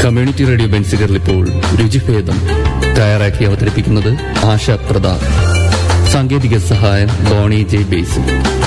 community radio ബെൻസിഗറിൽ ഇപ്പോൾ രുചിഭേദം തയ്യാറാക്കി അവതരിപ്പിക്കുന്നത് ആശ പ്രതാപ് സാങ്കേതിക സഹായം ബോണി ജെ ബേസി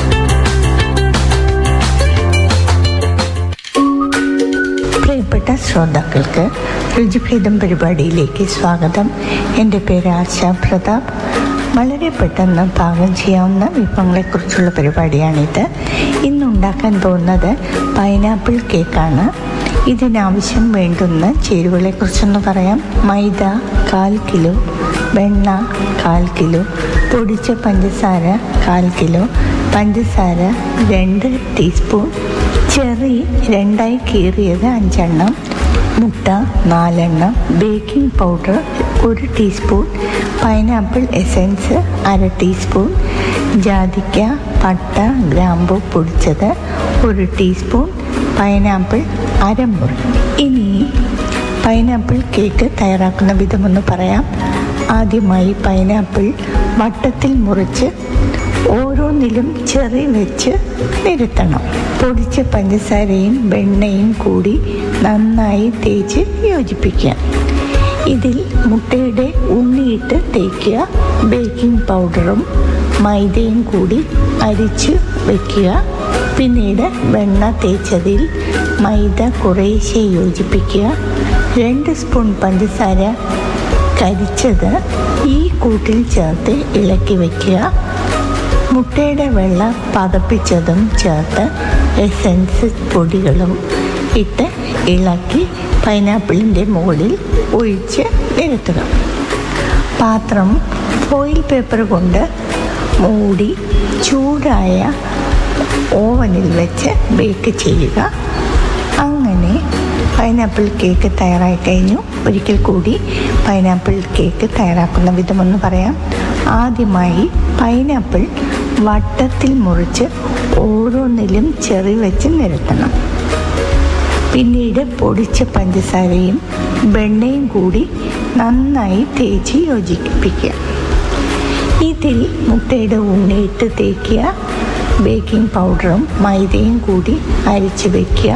പ്രിയപ്പെട്ട ശ്രോതാക്കൾക്ക് രുചിഭേദം പരിപാടിയിലേക്ക് സ്വാഗതം എൻ്റെ പേര് ആശ പ്രതാപ് വളരെ പെട്ടെന്ന് പാകം ചെയ്യാവുന്ന വിഭവങ്ങളെക്കുറിച്ചുള്ള പരിപാടിയാണിത് ഇന്ന് ഉണ്ടാക്കാൻ പോകുന്നത് പൈനാപ്പിൾ കേക്കാണ് ഇതിനാവശ്യം വേണ്ടുന്ന ചേരുവകളെക്കുറിച്ചൊന്ന് പറയാം മൈദ കാൽ കിലോ വെണ്ണ കാൽ കിലോ പൊടിച്ച പഞ്ചസാര കാൽ കിലോ പഞ്ചസാര രണ്ട് ടീസ്പൂൺ ചെറി രണ്ടായി കീറിയത് അഞ്ചെണ്ണം മുട്ട നാലെണ്ണം ബേക്കിംഗ് പൗഡർ ഒരു ടീസ്പൂൺ പൈനാപ്പിൾ എസൻസ് അര ടീസ്പൂൺ ജാതിക്ക പട്ട ഗ്രാമ്പു പൊടിച്ചത് ഒരു ടീസ്പൂൺ പൈനാപ്പിൾ അരമുറി ഇനി പൈനാപ്പിൾ കേക്ക് തയ്യാറാക്കുന്ന വിധമൊന്ന് പറയാം ആദ്യമായി പൈനാപ്പിൾ വട്ടത്തിൽ മുറിച്ച് ഓരോന്നിലും ചെറി വെച്ച് നിരത്തണം പൊടിച്ച പഞ്ചസാരയും വെണ്ണയും കൂടി നന്നായി തേച്ച് യോജിപ്പിക്കുക ഇതിൽ മുട്ടയുടെ ഉണ്ണിയിട്ട് തേക്കുക ബേക്കിംഗ് പൗഡറും മൈദയും കൂടി അരിച്ച് വയ്ക്കുക പിന്നീട് വെണ്ണ തേച്ചതിൽ മൈദ കുറേശ്ശെ യോജിപ്പിക്കുക രണ്ട് സ്പൂൺ പഞ്ചസാര കരിച്ചത് ഈ കൂട്ടിൽ ചേർത്ത് ഇളക്കി വയ്ക്കുക മുട്ടയുടെ വെള്ള പതപ്പിച്ചതും ചേർത്ത് എസൻസ് പൊടികളും ഇട്ട് ഇളക്കി പൈനാപ്പിളിൻ്റെ മുകളിൽ ഒഴിച്ച് നിരത്തുക പാത്രം ഫോയിൽ പേപ്പർ കൊണ്ട് മൂടി ചൂടായ ഓവനിൽ വെച്ച് ബേക്ക് ചെയ്യുക അങ്ങനെ പൈനാപ്പിൾ കേക്ക് തയ്യാറായി കഴിഞ്ഞു ഒരിക്കൽ കൂടി പൈനാപ്പിൾ കേക്ക് തയ്യാറാക്കുന്ന വിധമൊന്ന് പറയാം ആദ്യമായി പൈനാപ്പിൾ വട്ടത്തിൽ മുറിച്ച് ഓരോന്നിലും ചെറി വെച്ച് നിരത്തണം പിന്നീട് പൊടിച്ച പഞ്ചസാരയും വെണ്ണയും കൂടി നന്നായി തേച്ച് യോജിപ്പിക്കുക ഇതിൽ മുട്ടയുടെ ഉണ്ണിയിട്ട് തേക്കുക ബേക്കിംഗ് പൗഡറും മൈദയും കൂടി അരിച്ച് വയ്ക്കുക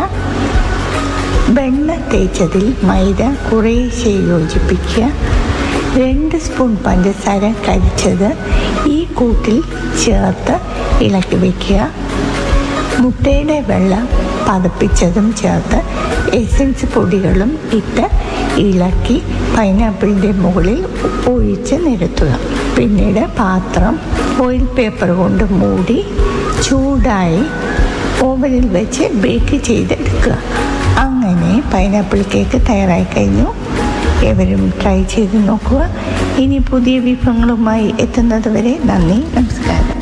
വെണ്ണ തേച്ചതിൽ മൈദ കുറേശ്ശെ യോജിപ്പിക്കുക രണ്ട് സ്പൂൺ പഞ്ചസാര കരിച്ചത് ഈ കൂട്ടിൽ ചേർത്ത് ഇളക്കി വയ്ക്കുക മുട്ടയുടെ വെള്ള പതപ്പിച്ചതും ചേർത്ത് എസൻസ് പൊടികളും ഇട്ട് ഇളക്കി പൈനാപ്പിളിൻ്റെ മുകളിൽ ഒഴിച്ച് നിരത്തുക പിന്നീട് പാത്രം ഓയിൽ പേപ്പർ കൊണ്ട് മൂടി ചൂടായി ഓവനിൽ വെച്ച് ബേക്ക് ചെയ്തെടുക്കുക അങ്ങനെ പൈനാപ്പിൾ കേക്ക് തയ്യാറായി കഴിഞ്ഞു ഏവരും ട്രൈ ചെയ്ത് നോക്കുക ഇനി പുതിയ വിഭവങ്ങളുമായി എത്തുന്നത് വരെ നന്ദി നമസ്കാരം